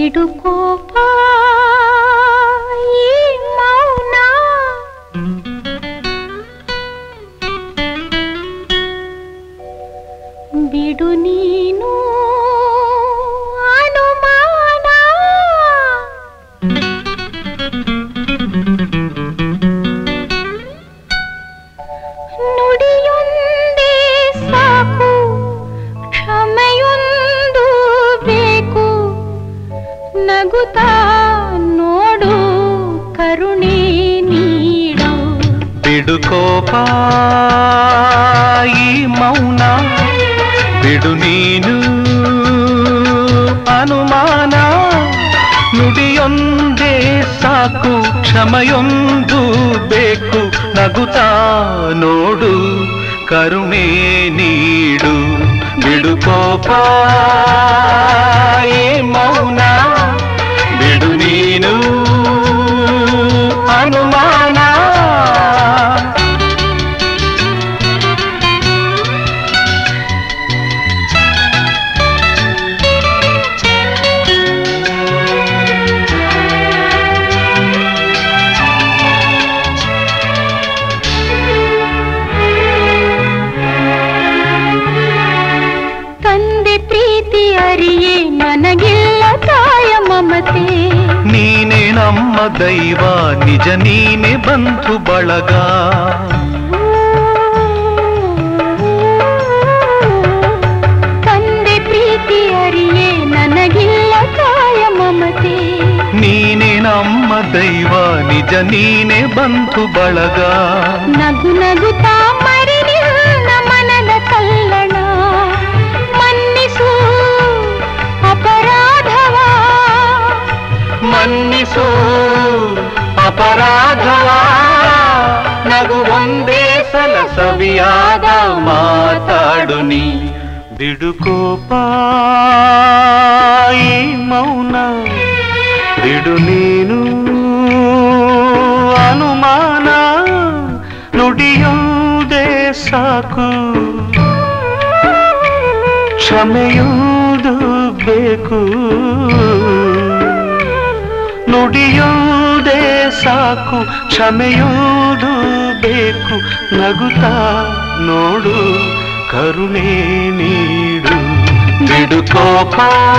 ಬಿಡುಕೋಪ ಈ ಮೌನ ಬಿಡು ನೀನು ಅನುಮಾನ ನುಡಿಯೊಂದೇ ಸಾಕು ಕ್ಷಮೆಯೊಂದು ಬೇಕು ನಗುತ್ತಾ ನೋಡು ಕರುಣೆ ನೀಡು ಬಿಡುಕೋಪ ಈ ಮೌನ ಬಿಡು ನೀನು ಅನುಮಾನ ನುಡಿಯೊಂದೇ ಸಾಕು ಕ್ಷಮೆಯೊಂದು ಬೇಕು ನಗುತ್ತಾ ನೋಡು ಕರುಣೆ ನೀಡು ಬಿಡುಕೋಪ ಈ ಮೌನ ಬಿಡು ನೀನು ಅನುಮಾನ ತಂದೆ ಪ್ರೀತಿ ಅರಿಯೇ ನನಗಿಲ್ಲ ತಾಯ ಮಮತೆ ನೀನೆ ನಮ್ಮ ದೈವ ನಿಜ ನೀನೆ ಬಂಧು ಬಳಗ ತಂದೆ ಪ್ರೀತಿ ಅರಿಯೇ ನನಗಿಲ್ಲ ತಾಯ ಮಮತೆ ನೀನೆ ನಮ್ಮ ದೈವ ನಿಜ ನೀನೆ ಬಂಧು ಬಳಗ ನಗು ನಗುತ್ತಾ ಮರಿ ನಿನ್ನ ಮನದ ಕಲ್ಲಣ ಮನ್ನಿಸು ಅಪರಾಧವ ಮನ್ನಿಸೋ ಅಪರಾಧವ ನಗು ಒಂದೇ ಸಲ ಸವಿಯಾದ ಮಾತಾಡು ನೀ ಬಿಡುಕೋಪ ಈ ಮೌನ ಬಿಡು ನೀನು ಅನುಮಾನ ನುಡಿಯುವುದೇ ಸಾಕು ಕ್ಷಮೆಯುವುದು ಬೇಕು ನುಡಿಯುವುದೇ ಸಾಕು ಕ್ಷಮೆಯುವುದು ಬೇಕು ನಗುತ್ತಾ ನೋಡು ಕರುಣೆ ನೀಡು ಬಿಡುಕೋಪ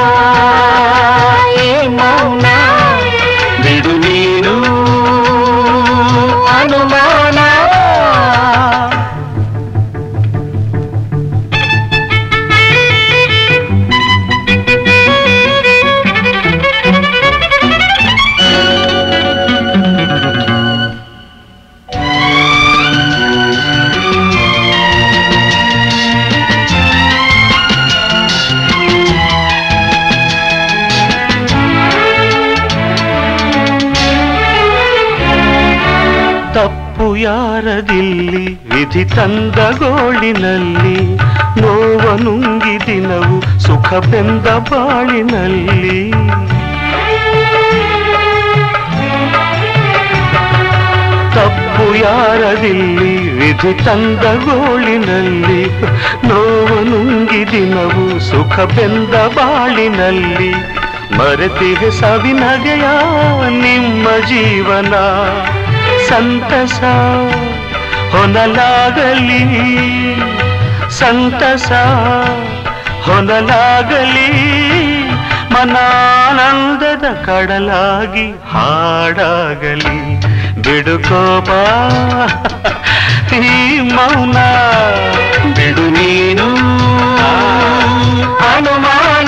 ಈ ಮೌನ ಬಿಡು ನೀನು ಅನುಮಾನ ತಪ್ಪು ಯಾರದಿಲ್ಲಿ ವಿಧಿ ತಂದ ಗೋಳಿನಲ್ಲಿ ನೋವ ನುಂಗಿ ದಿನವು ಸುಖ ಬೆಂದ ಬಾಳಿನಲ್ಲಿ ತಪ್ಪು ಯಾರದಿಲ್ಲಿ ವಿಧಿ ತಂದ ಗೋಳಿನಲ್ಲಿ ನೋವ ನುಂಗಿ ದಿನವು ಸುಖ ಬೆಂದ ಬಾಳಿನಲ್ಲಿ ಮರೆತಿಗೆ ಸವಿನಗೆಯ ನಿಮ್ಮ ಜೀವನ ಸಂತಸ ಹೊನಲಾಗಲಿ ಸಂತಸ ಹೊನಲಾಗಲಿ ಮನಾನಂದದ ಕಡಲಾಗಿ ಹಾಡಾಗಲಿ ಬಿಡುಕೋಪ ಈ ಮೌನ ಬಿಡು ನೀನು ಅನುಮಾನ